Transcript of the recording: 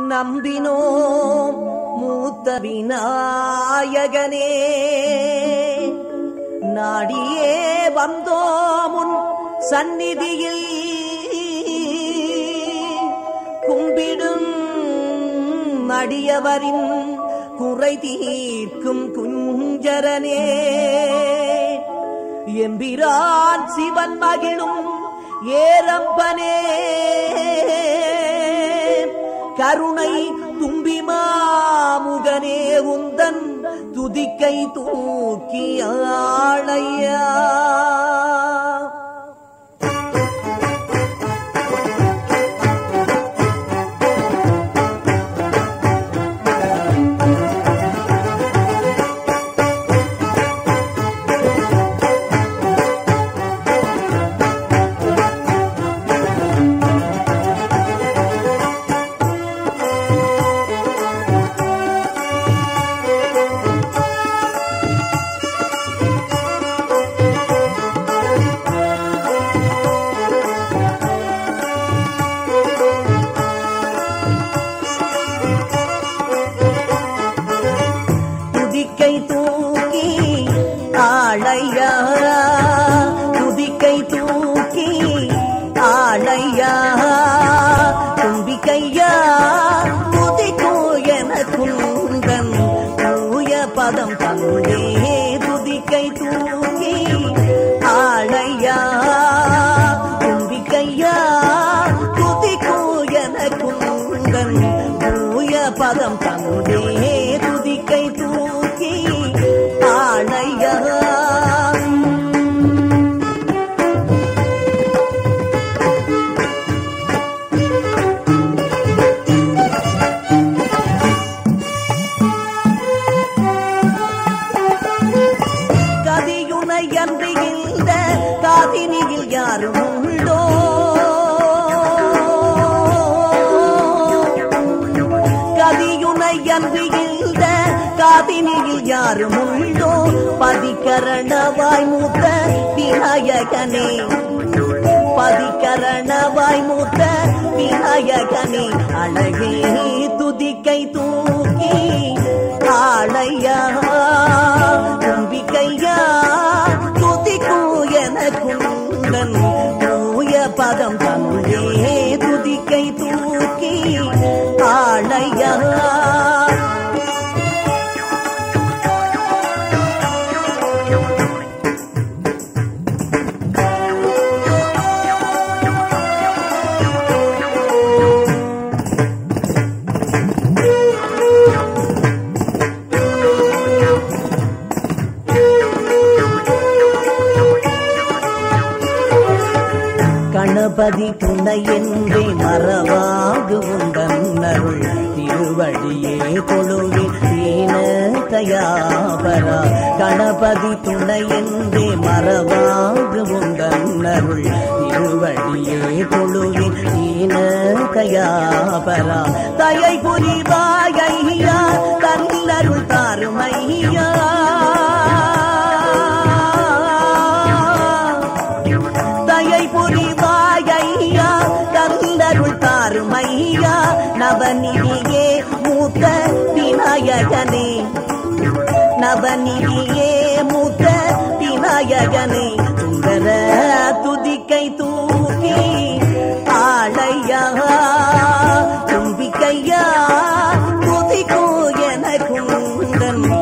நம்பினோம் மூத்த விநாயகனே நாடியே வந்தோமுன் சந்நிதியில் கும்பிடும் அடியவரின் குறை தீர்க்கும் குஞ்சரனே எம்பிரான் சிவன் மகிழும் ஏரம்பனே கருணை தும்பி மாமுகனே உந்தன் துதிக்கை தூக்கி ஆளையா துதிக்கை தூக்கி ஆளையா துதிக்கை தூக்கி ஆளையா தும்பிக்கையா துதிக்கோ என குந்தன் தூய பதம் தந்தே துதிக்கை தூக்கி ஆளையா தும்பிக்கையா துதிக்கோ என குந்தன் தூய பதம் தந்தே துதிக்கை தூக்கி ஆளையா கதியுனை அன்று இந்த காதினியில் யாரும் உண்டோ கதியுனை அன்று இந்த காதினியில் யாரும் உண்டோ பதிக்கரணவாய் மூத்த விநாயகனே பதிக்கரணவாய் மூத்த விநாயகனே அழகே துதிக்கை தூக்கி ஆளையா தும்பிக்கையா துதிக்கும் என குந்தன் தூய பதம் தந்தே துதிக்கை தூக்கி ஆளையா கணபதி துணை என்றே மறவாகு உந்தன்னருள் திருவடியே தொழுவி தீன தயாபரா கணபதி துணை என்றே மறவாகு உந்தன்னருள் திருவடியே தொழுவி தீன தயாபரா தயை புரிவாயா தன்னருள் தாருமையா தயை புரிவாயா தந்தருள் தாருமையா நவநிதியே மூத்த விநாயகனே நவநிதியே மூத்த விநாயகனே சுந்தர துதிக்கை தூக்கி ஆளையா தும்பிக்கையா துதிக்கோ என குந்தன்